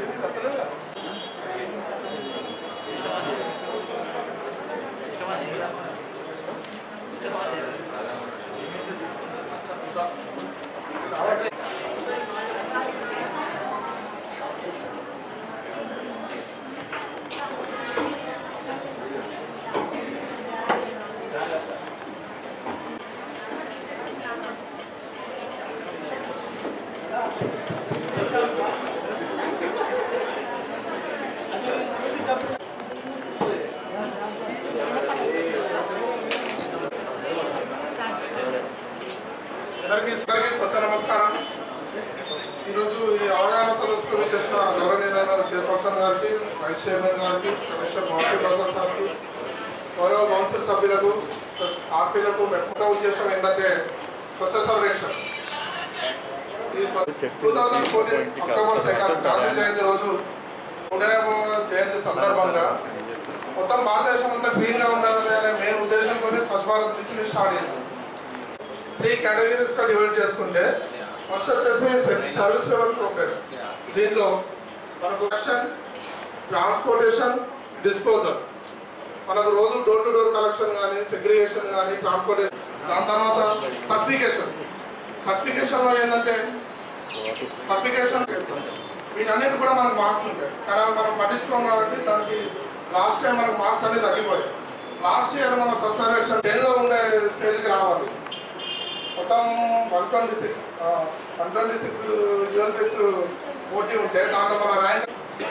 అందరికీ అందరికీ స్వచ్ఛ నమస్కారం ఈరోజు ఈ అవగాహన సదస్సుకు విశేష గౌరవనీయులైన చైర్పర్సన్ గారికి వైస్ చైర్మన్ గారికి కమిషనర్ మారుతి ప్రసాద్ సార్కి గౌరవ కౌన్సిల్ సభ్యులకు ప్లస్ ఆర్పీలకు ముఖ్య ఉద్దేశం ఏంటంటే స్వచ్ఛ సర్వేక్షణ ఈ two thousand fourteen October second Gandhi Jayanti రోజు ఉదయం జయంతి సందర్భంగా మొత్తం భారతదేశం అంతా క్లీన్గా ఉండాలి అనే మెయిన్ ఉద్దేశంతో స్వచ్ఛ భారత్ మిషన్ స్టార్ట్ చేశాం త్రీ కేటగిరీస్ గా డివైడ్ చేసుకుంటే ఫస్ట్ వచ్చేసి సర్వీస్ లెవెల్ ప్రోగ్రెస్ దీంట్లో మనకు కలెక్షన్ ట్రాన్స్పోర్టేషన్ డిస్పోజల్ మనకు రోజు డోర్ టు డోర్ కలెక్షన్ కానీ సెగ్రిగేషన్ కానీ ట్రాన్స్పోర్టేషన్ దాని తర్వాత సర్టిఫికేషన్ సర్టిఫికేషన్లో ఏంటంటే సర్టిఫికేషన్ వీటన్నిటి కూడా మనకు మార్క్స్ ఉంటాయి కానీ అవి మనం పట్టించుకోం కాబట్టి దానికి లాస్ట్ టైం మనకు మార్క్స్ అన్ని తగ్గిపోయాయి లాస్ట్ ఇయర్ మన సబ్సర్వేషన్ టెన్లో ఉండే స్టేజ్కి రావాలి మొత్తం one twenty six one twenty six ULBs పోటీ ఉంటే దాంట్లో మన ర్యాంక్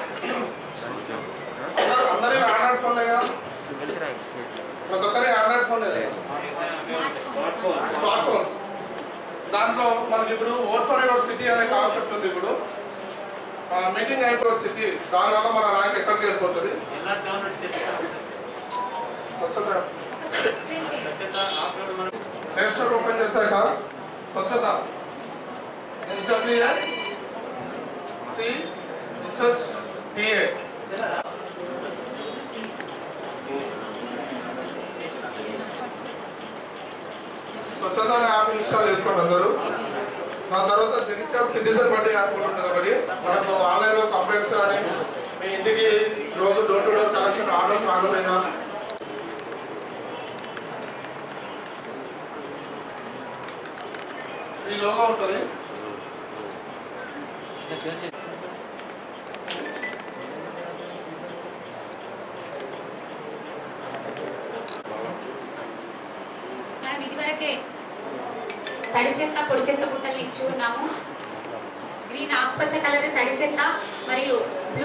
అందరూ అందరి ఆండ్రాయిడ్ ఫోన్లే కదా ప్రతి ఒక్కరి ఆండ్రాయిడ్ ఫోన్ స్మార్ట్ ఫోన్స్ దాంట్లో మనకి ఇప్పుడు ఓట్ ఫర్ యువర్ సిటీ అనే కాన్సెప్ట్ ఉంది ఇప్పుడు మీటింగ్ అయిపోయి సిటీ దానివల్ల మన ర్యాంక్ ఎక్కడికి వెళ్ళిపోతుంది ఎలా డౌన్లోడ్ చేస్తారు స్వచ్ఛత స్వచ్ఛత ఆప్లోడ్ మనం ప్లే స్టోర్ ఓపెన్ చేశాక స్వచ్ఛత ఎస్డబ్ల్యూఎల్ సి రీసెర్చ్ టిఏ స్వచ్ఛత అనే యాప్ ఇన్స్టాల్ చేసుకోండి అందరూ దాని తర్వాత జగిత్యాల సిటిజన్ బట్టి యాప్ కూడా ఉంటుంది ఒకటి మనకు ఆన్లైన్లో కంప్లైంట్స్ కానీ మీ ఇంటికి రోజు door to door collection orders రాకపోయినా ఈ లోగో ఉంటుంది మనం ఇదివరకే తడి చెత్త పొడి చెత్త బుట్టలు ఇచ్చి ఉన్నాము గ్రీన్ ఆకుపచ్చ కలర్ తడి చెత్త మరియు బ్లూ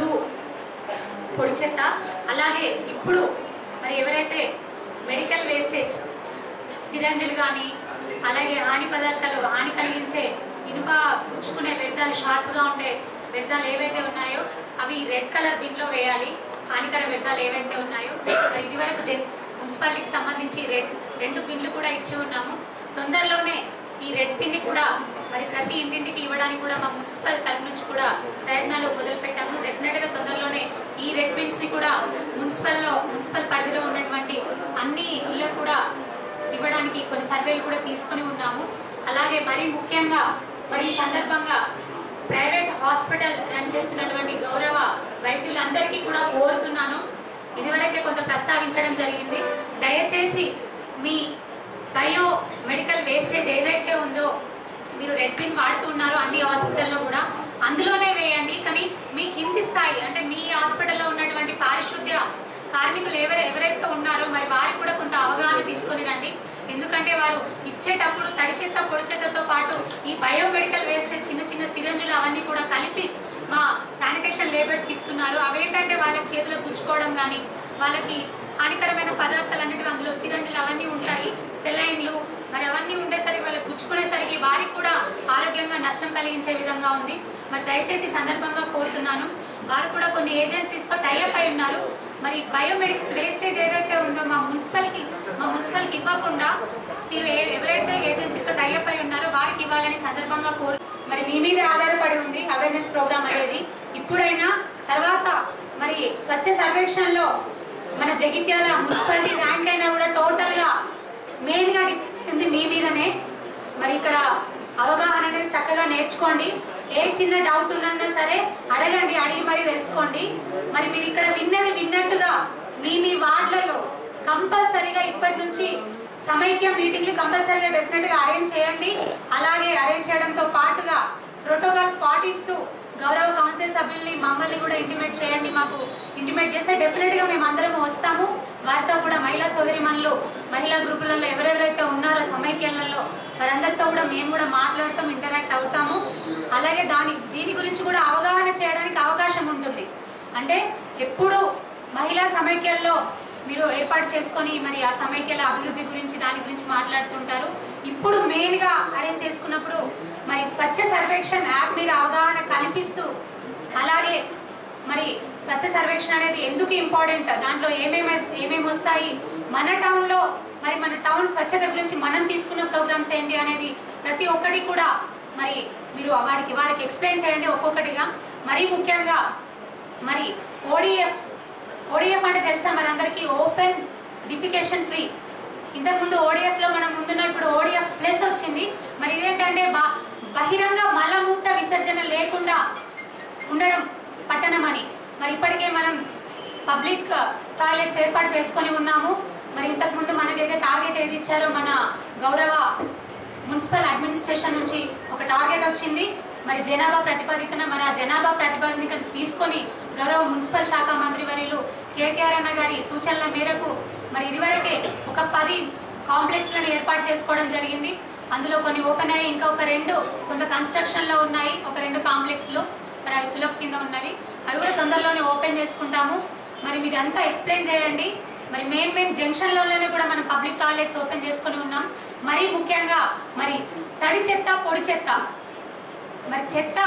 పొడి చెత్త అలాగే ఇప్పుడు మరి ఎవరైతే మెడికల్ వేస్టేజ్ సిరంజులు కానీ అలాగే హాని పదార్థాలు హాని కలిగించే ఇనుప గుచ్చుకునే వ్యర్థాలు షార్ప్గా ఉండే వ్యర్థాలు ఏవైతే ఉన్నాయో అవి రెడ్ కలర్ బిన్లో వేయాలి హానికర వ్యర్థాలు ఏవైతే ఉన్నాయో మరి ఇదివరకు జె మున్సిపాలిటీకి సంబంధించి రెడ్ రెండు బిన్లు కూడా ఇచ్చి ఉన్నాము తొందరలోనే ఈ రెడ్ పిన్ని కూడా మరి ప్రతి ఇంటింటికి ఇవ్వడానికి కూడా మా మున్సిపల్ తరఫు నుంచి కూడా ప్రయత్నాలు మొదలు పెట్టాము డెఫినెట్గా తొందరలోనే ఈ రెడ్ బిన్స్ని కూడా మున్సిపల్లో మున్సిపల్ పరిధిలో ఉన్నటువంటి అన్ని ఇళ్ళకు కూడా ఇవ్వడానికి కొన్ని సర్వేలు కూడా తీసుకొని ఉన్నాము అలాగే మరీ ముఖ్యంగా మరి ఈ సందర్భంగా ప్రైవేట్ హాస్పిటల్ రన్ చేస్తున్నటువంటి గౌరవ వైద్యులందరికీ కూడా కోరుతున్నాను ఇదివరకే కొంత ప్రస్తావించడం జరిగింది దయచేసి మీ బయో మెడికల్ వేస్టేజ్ ఏదైతే ఉందో మీరు రెడ్ పిన్ వాడుతున్నారో అన్ని హాస్పిటల్లో కూడా అందులోనే వేయండి కానీ మీ కింది స్థాయి అంటే మీ హాస్పిటల్లో ఉన్నటువంటి పారిశుద్ధ్య కార్మికులు ఎవరు ఎవరైతే ఉన్నారో మరి వారికి కూడా కొంత అవగాహన తీసుకొని రండి ఎందుకంటే వారు ఇచ్చేటప్పుడు తడి చెత్త పొడి చెత్తతో పాటు ఈ బయోమెడికల్ వేస్టేజ్ చిన్న చిన్న సిరంజులు అవన్నీ కూడా కలిపి మా శానిటేషన్ లేబర్స్కి ఇస్తున్నారు అవేంటంటే వాళ్ళకి చేతిలో గుచ్చుకోవడం కానీ వాళ్ళకి హానికరమైన పదార్థాలు అన్నిటి అందులో సిరంజులు అవన్నీ ఉంటాయి సెలైన్లు మరి అవన్నీ ఉండేసరికి వాళ్ళకి గుచ్చుకునేసరికి వారికి కూడా ఆరోగ్యంగా నష్టం కలిగించే విధంగా ఉంది మరి దయచేసి ఈ సందర్భంగా కోరుతున్నాను వారు కూడా కొన్ని ఏజెన్సీస్తో టైఅప్ అయి ఉన్నారు మరి బయోమెడికల్ వేస్టేజ్ ఏదైతే ఉందో మా మున్సిపల్కి మా మున్సిపల్కి ఇవ్వకుండా మీరు ఏ- ఎవరైతే ఏజెన్సీతో టైఅప్ అయి ఉన్నారో వారికి ఇవ్వాలని సందర్భంగా కోరు మరి మీ మీద ఆధారపడి ఉంది అవేర్నెస్ ప్రోగ్రామ్ అనేది ఇప్పుడైనా తర్వాత మరి స్వచ్ఛ సర్వేక్షణలో మన జగిత్యాల మున్సిపాలిటీ ర్యాంక్ అయినా కూడా టోటల్గా మెయిన్గా డిపెండ్ ఉంది మీ మీదనే మరి ఇక్కడ అవగాహన అనేది చక్కగా నేర్చుకోండి ఏ చిన్న డౌట్ ఉన్నా సరే అడగండి అడిగి మరీ తెలుసుకోండి మరి మీరు ఇక్కడ విన్నది విన్నట్టుగా మీ మీ వార్డులలో కంపల్సరీగా ఇప్పటి నుంచి సమైక్య మీటింగ్లు కంపల్సరీగా డెఫినెట్గా అరేంజ్ చేయండి అలాగే అరేంజ్ చేయడంతో పాటుగా ప్రోటోకాల్ పాటిస్తూ గౌరవ కౌన్సిల్ సభ్యుల్ని మమ్మల్ని కూడా ఇంటిమేట్ చేయండి మాకు ఇంటిమేట్ చేస్తే డెఫినెట్గా మేము అందరం వస్తాము వారితో కూడా మహిళా సోదరిమణులు మహిళా గ్రూపులలో ఎవరెవరైతే ఉన్నారో సమైక్యాలలో వారందరితో కూడా మేము కూడా మాట్లాడతాం ఇంటరాక్ట్ అవుతాము అలాగే దాని దీని గురించి కూడా అవగాహన చేయడానికి అవకాశం ఉంటుంది అంటే ఎప్పుడు మహిళా సమైక్యాల్లో మీరు ఏర్పాటు చేసుకొని మరి ఆ సమైక్యాల అభివృద్ధి గురించి దాని గురించి మాట్లాడుతుంటారు ఇప్పుడు మెయిన్గా అరేంజ్ చేసుకున్నప్పుడు మరి స్వచ్ఛ సర్వేక్షణ్ యాప్ మీద అవగాహన కల్పిస్తూ అలాగే మరి స్వచ్ఛ సర్వేక్షణ అనేది ఎందుకు ఇంపార్టెంట్ దాంట్లో ఏమేమి ఏమేమి వస్తాయి మన టౌన్లో మరి మన టౌన్ స్వచ్ఛత గురించి మనం తీసుకున్న ప్రోగ్రామ్స్ ఏంటి అనేది ప్రతి ఒక్కటి కూడా మరి మీరు వారికి వారికి ఎక్స్ప్లెయిన్ చేయండి ఒక్కొక్కటిగా మరీ ముఖ్యంగా మరి ఓడిఎఫ్ ఓడిఎఫ్ అంటే తెలుసా మనందరికీ ఓపెన్ డిఫికేషన్ ఫ్రీ ఇంతకుముందు ఓడిఎఫ్లో మనం ముందున్న ఇప్పుడు ఓడిఎఫ్ ప్లస్ వచ్చింది మరి ఇదేంటంటే బ- బహిరంగ మలమూత్ర విసర్జన లేకుండా ఉండడం పట్టణం అని మరి ఇప్పటికే మనం పబ్లిక్ టాయిలెట్స్ ఏర్పాటు చేసుకొని ఉన్నాము మరి ఇంతకుముందు మనకైతే టార్గెట్ ఏది ఇచ్చారో మన గౌరవ మున్సిపల్ అడ్మినిస్ట్రేషన్ నుంచి ఒక టార్గెట్ వచ్చింది మరి జనాభా ప్రతిపాదికన మన జనాభా ప్రతిపాదిక తీసుకొని గౌరవ మున్సిపల్ శాఖ మంత్రి వర్యులు కేటీఆర్ అన్న గారి సూచనల మేరకు మరి ఇదివరకే ఒక పది కాంప్లెక్స్లను ఏర్పాటు చేసుకోవడం జరిగింది అందులో కొన్ని ఓపెన్ అయ్యి ఇంకా ఒక రెండు కొంత కన్స్ట్రక్షన్లో ఉన్నాయి ఒక రెండు కాంప్లెక్స్లు మరి అవి సులభ కింద ఉన్నవి అవి కూడా తొందరలోనే ఓపెన్ చేసుకుంటాము మరి మీరు అంతా ఎక్స్ప్లెయిన్ చేయండి మరి మెయిన్ మెయిన్ జంక్షన్లలోనే కూడా మనం పబ్లిక్ టాయిలెట్స్ ఓపెన్ చేసుకొని ఉన్నాం మరీ ముఖ్యంగా మరి తడి చెత్త పొడి చెత్త మరి చెత్త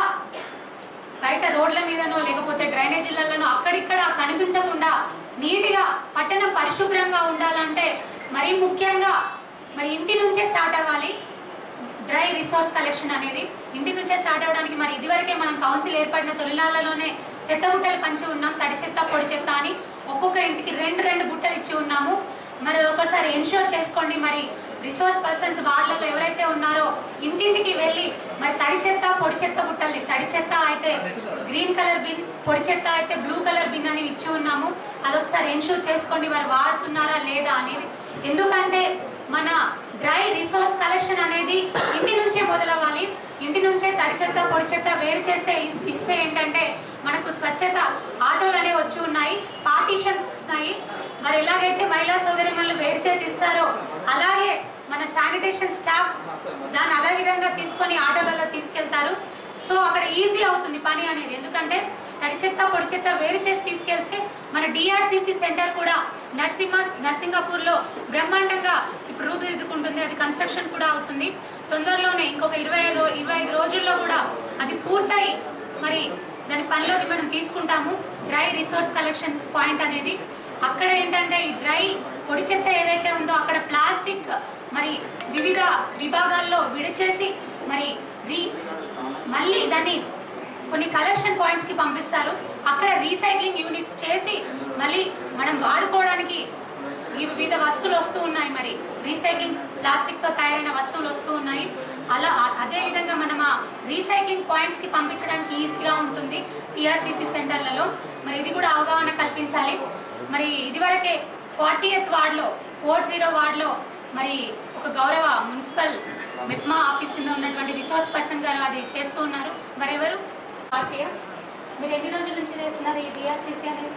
బయట రోడ్ల మీదనో లేకపోతే డ్రైనేజీలలోనో అక్కడిక్కడ కనిపించకుండా నీట్గా పట్టణం పరిశుభ్రంగా ఉండాలంటే మరీ ముఖ్యంగా మరి ఇంటి నుంచే స్టార్ట్ అవ్వాలి డ్రై రిసోర్స్ కలెక్షన్ అనేది ఇంటి నుంచే స్టార్ట్ అవ్వడానికి మరి ఇదివరకే మనం కౌన్సిల్ ఏర్పడిన తొలినాళ్లలోనే చెత్త బుట్టలు పంచి ఉన్నాం తడి చెత్త పొడి చెత్త అని ఒక్కొక్క ఇంటికి రెండు రెండు బుట్టలు ఇచ్చి ఉన్నాము మరి ఒకసారి ఎన్ష్యూర్ చేసుకోండి మరి రిసోర్స్ పర్సన్స్ వాళ్ళలో ఎవరైతే ఉన్నారో ఇంటింటికి వెళ్ళి మరి తడి చెత్త పొడి చెత్త బుట్టల్ని తడి చెత్త అయితే గ్రీన్ కలర్ బిన్ పొడి చెత్త అయితే బ్లూ కలర్ బిన్ అని ఇచ్చి ఉన్నాము అదొకసారి ఎన్ష్యూర్ చేసుకోండి వారు వాడుతున్నారా లేదా అనేది ఎందుకంటే మన డ్రై రిసోర్స్ కలెక్షన్ అనేది ఇంటి నుంచే మొదలవ్వాలి ఇంటి నుంచే తడి చెత్త పొడి చెత్త వేరు చేస్తే ఇస్- ఇస్తే ఏంటంటే మనకు స్వచ్ఛత ఆటోలు అనేవి వచ్చి ఉన్నాయి పార్టీషన్ ఉన్నాయి మరి ఎలాగైతే మహిళా సోదరి మనల్ని వేరు చేసి ఇస్తారో అలాగే మన శానిటేషన్ స్టాఫ్ దాన్ని అదే విధంగా తీసుకొని ఆటోలలో తీసుకెళ్తారు సో అక్కడ ఈజీ అవుతుంది పని అనేది ఎందుకంటే తడి చెత్త పొడి చెత్త వేరు చేసి తీసుకెళ్తే మన డిఆర్సిసి సెంటర్ కూడా నర్సింహ నర్సింగపూర్లో బ్రహ్మాండంగా ఇప్పుడు రూపుదిద్దుకుంటుంది అది కన్స్ట్రక్షన్ కూడా అవుతుంది తొందరలోనే ఇంకొక ఇరవై రో ఇరవై ఐదు రోజుల్లో కూడా అది పూర్తయి మరి దాని పనిలోకి మనం తీసుకుంటాము డ్రై రిసోర్స్ కలెక్షన్ పాయింట్ అనేది అక్కడ ఏంటంటే ఈ డ్రై పొడి చెత్త ఏదైతే ఉందో అక్కడ ప్లాస్టిక్ మరి వివిధ విభాగాల్లో విడిచేసి మరి రీ మళ్ళీ దాన్ని కొన్ని కలెక్షన్ పాయింట్స్కి పంపిస్తారు అక్కడ రీసైక్లింగ్ యూనిట్స్ చేసి మళ్ళీ మనం వాడుకోవడానికి ఈ వివిధ వస్తువులు వస్తూ ఉన్నాయి మరి రీసైక్లింగ్ ప్లాస్టిక్తో తయారైన వస్తువులు వస్తూ ఉన్నాయి అలా అ- అదే విధంగా మనం ఆ రీసైక్లింగ్ పాయింట్స్కి పంపించడానికి ఈజీగా ఉంటుంది టీఆర్సీసీ సెంటర్లలో మరి ఇది కూడా అవగాహన కల్పించాలి మరి ఇదివరకే ఫార్టీ ఎత్ వార్డులో ఫోర్ జీరో వార్డులో మరి ఒక గౌరవ మున్సిపల్ మెప్మా ఆఫీస్ కింద ఉన్నటువంటి రిసోర్స్ పర్సన్ గారు అది చేస్తూ ఉన్నారు మరి ఎవరు ఆర్పియా మీరు ఎన్ని రోజుల నుంచి చేస్తున్నారు ఈ డిఆర్సీసీ అనేది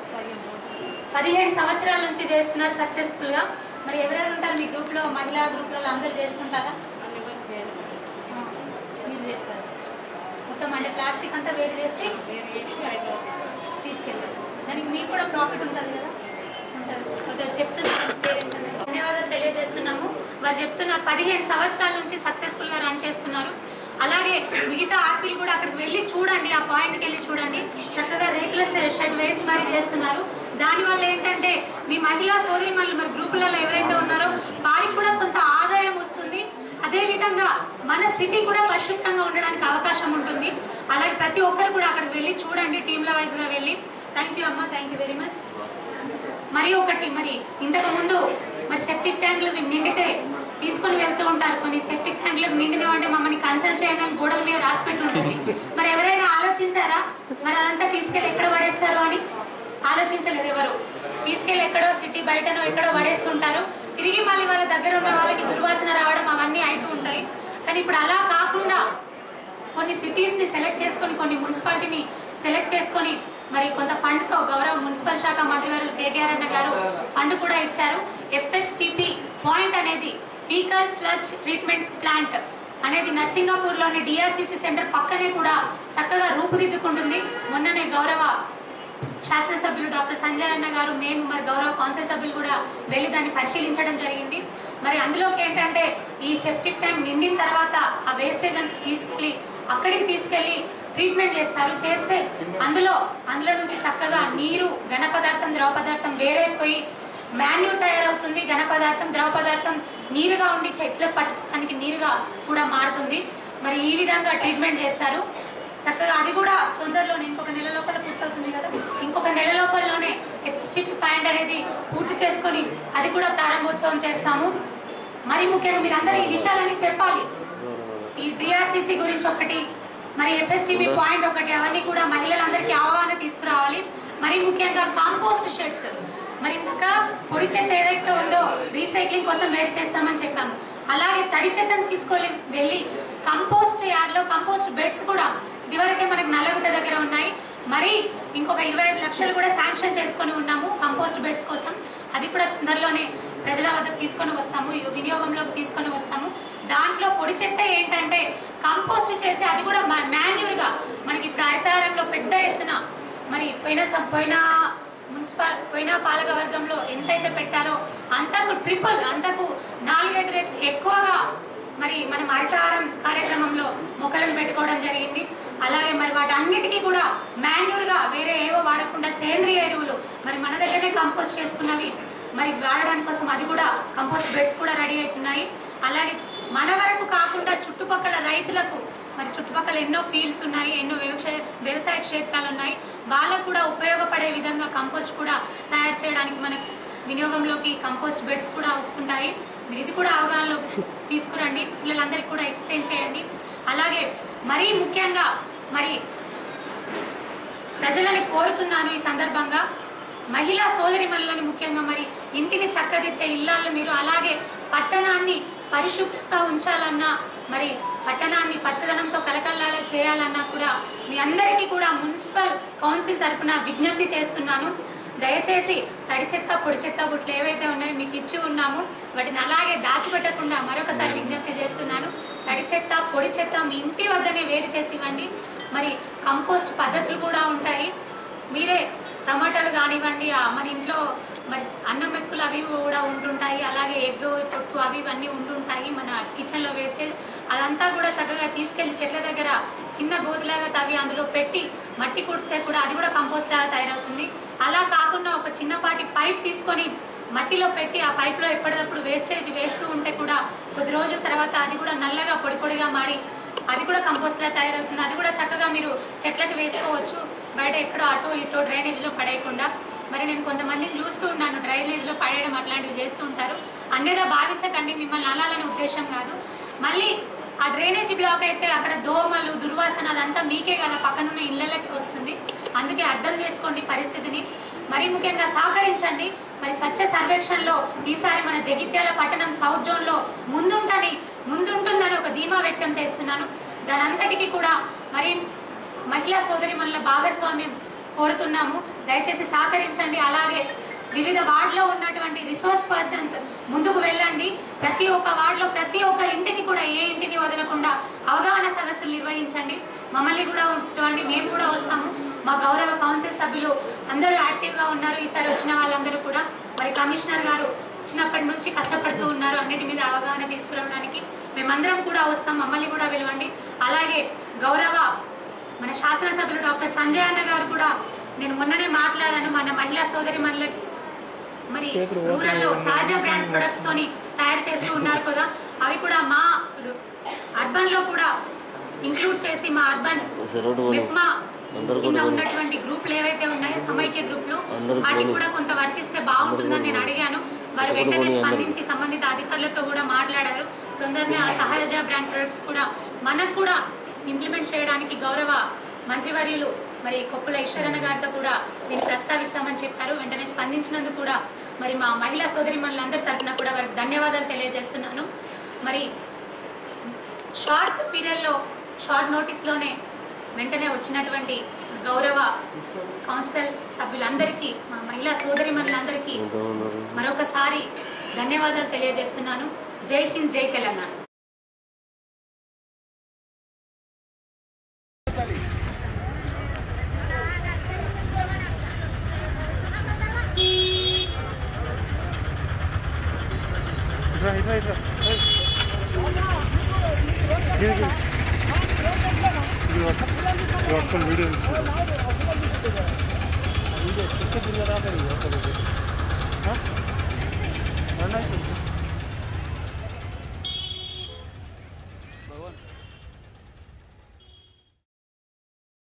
పదిహేను సంవత్సరాల నుంచి చేస్తున్నారు సక్సెస్ఫుల్గా మరి ఎవరెవరు ఉంటారు మీ గ్రూప్లో మహిళా గ్రూప్లలో అందరూ చేస్తుంటారా ఆ, మీరు చేస్తారు మొత్తం అంటే ప్లాస్టిక్ అంతా వేరు చేసి తీసుకెళ్తారు దానికి మీకు కూడా ప్రాఫిట్ ఉంటుంది కదా ఉంటుంది కొద్దిగా చెప్తున్నారు పేరేంటనే. ధన్యవాదాలు తెలియజేస్తున్నాము వారు చెప్తున్నారు పదిహేను సంవత్సరాల నుంచి సక్సెస్ఫుల్గా రన్ చేస్తున్నారు అలాగే మిగతా ఆర్పీలు కూడా అక్కడికి వెళ్ళి చూడండి ఆ పాయింట్కి వెళ్ళి చూడండి చక్కగా రేకుల షెడ్ వేసి మరీ చేస్తున్నారు దానివల్ల ఏంటంటే మీ మహిళా సోదరి మళ్ళీ మరి గ్రూపులలో ఎవరైతే ఉన్నారో వారికి కూడా కొంత ఆదాయం వస్తుంది అదే విధంగా మన సిటీ కూడా పరిశుభ్రంగా ఉండడానికి అవకాశం ఉంటుంది అలాగే ప్రతి ఒక్కరు కూడా అక్కడికి వెళ్ళి చూడండి టీంల వైజ్గా వెళ్ళి థ్యాంక్ యూ అమ్మ థ్యాంక్ యూ వెరీ మచ్ మరి ఒకటి మరి ఇంతకు ముందు మరి సెప్టిక్ ట్యాంకులు నిండితే తీసుకొని వెళ్తూ ఉంటారు కొన్ని సెప్టిక్ ట్యాంకులకు నిండిన అంటే మమ్మల్ని కన్సల్ట్ చేయండి అని గోడల మీద రాసి పెట్టి ఉంటుంది మరి ఎవరైనా ఆలోచించారా మరి అదంతా తీసుకెళ్ళి ఎక్కడ పడేస్తారు అని ఆలోచించలేదు ఎవరు తీసుకెళ్ళి ఎక్కడో సిటీ బయటనో ఎక్కడో పడేస్తుంటారు తిరిగి మళ్ళీ వాళ్ళ దగ్గర ఉన్న వాళ్ళకి దుర్వాసన రావడం అవన్నీ అవుతూ ఉంటాయి కానీ ఇప్పుడు అలా కాకుండా కొన్ని సిటీస్ని సెలెక్ట్ చేసుకొని కొన్ని మున్సిపాలిటీని సెలెక్ట్ చేసుకొని మరి కొంత ఫండ్తో గౌరవ మున్సిపల్ శాఖ మంత్రివర్యులు కేటీఆర్ అన్న గారు ఫండ్ కూడా ఇచ్చారు ఎఫ్ఎస్టిపి పాయింట్ అనేది ఫీకల్ స్లచ్ ట్రీట్మెంట్ ప్లాంట్ అనేది నర్సింగాపూర్లోని డిఆర్సిసి సెంటర్ పక్కనే కూడా చక్కగా రూపుదిద్దుకుంటుంది మొన్ననే గౌరవ శాసనసభ్యులు డాక్టర్ సంజయ్ అన్న గారు మేము మరి గౌరవ కౌన్సిల్ సభ్యులు కూడా వెళ్ళి దాన్ని పరిశీలించడం జరిగింది మరి అందులోకి ఏంటంటే ఈ సెప్టిక్ ట్యాంక్ నిండిన తర్వాత ఆ వేస్టేజ్ అంతా తీసుకెళ్ళి అక్కడికి తీసుకెళ్ళి ట్రీట్మెంట్ చేస్తారు చేస్తే అందులో అందులో నుంచి చక్కగా నీరు ఘన పదార్థం ద్రవ పదార్థం వేరైపోయి మాన్యూర్ తయారవుతుంది ఘన పదార్థం ద్రవ పదార్థం నీరుగా ఉండి చెట్లకు పట్టుకోవడానికి నీరుగా కూడా మారుతుంది మరి ఈ విధంగా ట్రీట్మెంట్ చేస్తారు చక్కగా అది కూడా తొందరలోనే ఇంకొక నెల లోపల పూర్తవుతుంది కదా ఇంకొక నెల లోపలలోనే ఎఫ్ఎస్టిపి పాయింట్ అనేది పూర్తి చేసుకొని అది కూడా ప్రారంభోత్సవం చేస్తాము మరి ముఖ్యంగా మీరు అందరూ ఈ విషయాలన్నీ చెప్పాలి ఈ డిఆర్సిసి గురించి ఒకటి మరి ఎఫ్ఎస్టిపి పాయింట్ ఒకటి అవన్నీ కూడా మహిళలందరికీ అవగాహన తీసుకురావాలి మరి ముఖ్యంగా కాంపోస్ట్ షెడ్స్ మరి ఇందాక పొడి చెత్త ఏదైతే ఉందో రీసైక్లింగ్ కోసం వేరు చేస్తామని చెప్పాము అలాగే తడి చెత్తను తీసుకొని వెళ్ళి కంపోస్ట్ యార్డ్లో కంపోస్ట్ బెడ్స్ కూడా ఇదివరకే మనకు నల్లగుట్ట దగ్గర ఉన్నాయి మరి ఇంకొక ఇరవై ఐదు లక్షలు కూడా శాంక్షన్ చేసుకొని ఉన్నాము కంపోస్ట్ బెడ్స్ కోసం అది కూడా తొందరలోనే ప్రజల వద్దకు తీసుకొని వస్తాము ఈ వినియోగంలోకి తీసుకొని వస్తాము దాంట్లో పొడి చెత్త ఏంటంటే కంపోస్ట్ చేసి అది కూడా మాన్యూర్గా మనకి ఇప్పుడు హరితహారంలో పెద్ద ఎత్తున మరి పోయిన సం- పోయిన మున్సిపల్ పోయిన పాలక వర్గంలో ఎంతైతే పెట్టారో అంతకు ట్రిపుల్ అంతకు నాలుగైదు రెట్లు ఎక్కువగా మరి మనం హరితహారం కార్యక్రమంలో మొక్కలను పెట్టుకోవడం జరిగింది అలాగే మరి వాటన్నిటికీ కూడా మాన్యూర్గా వేరే ఏవో వాడకుండా సేంద్రియ ఎరువులు మరి మన దగ్గరనే కంపోస్ట్ చేసుకున్నవి మరి వాడడానికి కోసం అది కూడా కంపోస్ట్ బెడ్స్ కూడా రెడీ అవుతున్నాయి అలాగే మన వరకు కాకుండా చుట్టుపక్కల రైతులకు మరి చుట్టుపక్కల ఎన్నో ఫీల్డ్స్ ఉన్నాయి ఎన్నో వ్యవసాయ వ్యవసాయ క్షేత్రాలు ఉన్నాయి వాళ్ళకు కూడా ఉపయోగపడే విధంగా కంపోస్ట్ కూడా తయారు చేయడానికి మనకు వినియోగంలోకి కంపోస్ట్ బెడ్స్ కూడా వస్తుంటాయి మీరు ఇది కూడా అవగాహనలోకి తీసుకురండి పిల్లలందరికీ కూడా ఎక్స్ప్లెయిన్ చేయండి అలాగే మరీ ముఖ్యంగా మరి ప్రజలని కోరుతున్నాను ఈ సందర్భంగా మహిళా సోదరిమణులని ముఖ్యంగా మరి ఇంటిని చక్కదిద్దే ఇల్లాళ్ళు మీరు అలాగే పట్టణాన్ని పరిశుభ్రంగా ఉంచాలన్నా మరి పట్టణాన్ని పచ్చదనంతో కలకల్లాలా చేయాలన్నా కూడా మీ అందరికీ కూడా మున్సిపల్ కౌన్సిల్ తరపున విజ్ఞప్తి చేస్తున్నాను దయచేసి తడి చెత్త పొడి చెత్త బుట్లు ఏవైతే ఉన్నాయో మీకు ఇచ్చి ఉన్నాము వాటిని అలాగే దాచిపెట్టకుండా మరొకసారి విజ్ఞప్తి చేస్తున్నాను తడి చెత్త పొడి చెత్త మీ ఇంటి వద్దనే వేరు చేసి ఇవ్వండి మరి కంపోస్ట్ పద్ధతులు కూడా ఉంటాయి మీరే టమాటాలు కానివ్వండి ఆ మన ఇంట్లో మరి అన్నం మెతుకులు అవి ఇవి కూడా ఉంటుంటాయి అలాగే ఎగ్ పొట్టు అవి ఇవన్నీ ఉంటుంటాయి మన కిచెన్లో వేస్టేజ్ అదంతా కూడా చక్కగా తీసుకెళ్లి చెట్ల దగ్గర చిన్న గోతిలాగా తవ్వి అందులో పెట్టి మట్టి కుడితే కూడా అది కూడా కంపోస్ట్ లాగా తయారవుతుంది అలా కాకుండా ఒక చిన్నపాటి పైప్ తీసుకొని మట్టిలో పెట్టి ఆ పైప్లో ఎప్పటికప్పుడు వేస్టేజ్ వేస్తూ ఉంటే కూడా కొద్ది రోజుల తర్వాత అది కూడా నల్లగా పొడి పొడిగా మారి అది కూడా కంపోస్ట్లా తయారవుతుంది అది కూడా చక్కగా మీరు చెట్లకు వేసుకోవచ్చు బయట ఎక్కడో అటో ఇటో డ్రైనేజ్లో పడేయకుండా మరి నేను కొంతమందిని చూస్తూ ఉన్నాను డ్రైనేజ్లో పడేయడం అట్లాంటివి చేస్తూ ఉంటారు అన్నేదా భావించకండి మిమ్మల్ని అనాలనే ఉద్దేశం కాదు మళ్ళీ ఆ డ్రైనేజ్ బ్లాక్ అయితే అక్కడ దోమలు దుర్వాసన అదంతా మీకే కదా పక్కనున్న ఇళ్ళకి వస్తుంది అందుకే అర్థం చేసుకోండి పరిస్థితిని మరి ముఖ్యంగా సహకరించండి మరి స్వచ్ఛ సర్వేక్షణలో ఈసారి మన జగిత్యాల పట్టణం సౌత్ జోన్లో ముందుంటని ముందుంటుందని ఒక ధీమా వ్యక్తం చేస్తున్నాను దాని అంతటికీ కూడా మరి మహిళా సోదరి భాగస్వామ్యం కోరుతున్నాము దయచేసి సహకరించండి అలాగే వివిధ వార్డులో ఉన్నటువంటి రిసోర్స్ పర్సన్స్ ముందుకు వెళ్ళండి ప్రతి ఒక్క వార్డులో ప్రతి ఒక్క ఇంటిని కూడా ఏ ఇంటిని వదలకుండా అవగాహన సదస్సులు నిర్వహించండి మమ్మల్ని కూడా ఉంటుండి మేము కూడా వస్తాము మా గౌరవ కౌన్సిల్ సభ్యులు అందరూ యాక్టివ్గా ఉన్నారు ఈసారి వచ్చిన వాళ్ళందరూ కూడా మరి కమిషనర్ గారు వచ్చినప్పటి నుంచి కష్టపడుతూ ఉన్నారు అన్నిటి మీద అవగాహన తీసుకురావడానికి మేమందరం కూడా వస్తాం మమ్మల్ని కూడా పిలవండి అలాగే గౌరవ మన శాసనసభ్యులు డాక్టర్ సంజయ్ అన్న గారు కూడా నేను మొన్ననే మాట్లాడాను మన మహిళా సోదరి మనలకి మరి రూరల్లో సహజ బ్రాండ్ ప్రొడక్ట్స్ తోని తయారు చేస్తూ ఉన్నారు కదా అవి కూడా మా అర్బన్ లో కూడా ఇంక్లూడ్ చేసి మా అర్బన్ మెప్మా కింద ఉన్నటువంటి గ్రూపులు ఏవైతే ఉన్నాయో సమైక్య గ్రూపులు వాటికి కూడా కొంత వర్తిస్తే బాగుంటుందని నేను అడిగాను వారు వెంటనే స్పందించి సంబంధిత అధికారులతో కూడా మాట్లాడారు తొందరనే ఆ సహజ బ్రాండ్ ప్రొడక్ట్స్ కూడా మనకు కూడా ఇంప్లిమెంట్ చేయడానికి గౌరవ మంత్రివర్యులు మరి కొప్పుల ఈశ్వరన్న గారితో కూడా దీన్ని ప్రస్తావిస్తామని చెప్పారు వెంటనే స్పందించినందుకు కూడా మరి మా మహిళా సోదరిమణులందరి తరపున కూడా వారికి ధన్యవాదాలు తెలియజేస్తున్నాను మరి షార్ట్ పీరియడ్లో షార్ట్ నోటీస్లోనే వెంటనే వచ్చినటువంటి గౌరవ కౌన్సిల్ సభ్యులందరికీ మా మహిళా సోదరిమణులందరికీ మరొకసారి ధన్యవాదాలు తెలియజేస్తున్నాను జై హింద్ జై తెలంగాణ ఇట్రా ఇట్రా ఇట్రా ఏయ్. గిరి, గిరి. ఇది పట్టు. ఇది పట్టుకొని వీడియో తీసుకుంటా. వీడియో చెట్టు కింద రాలేదు ఇది ఒక్కరికి. ఆ? రండి అయితే. భగవాన్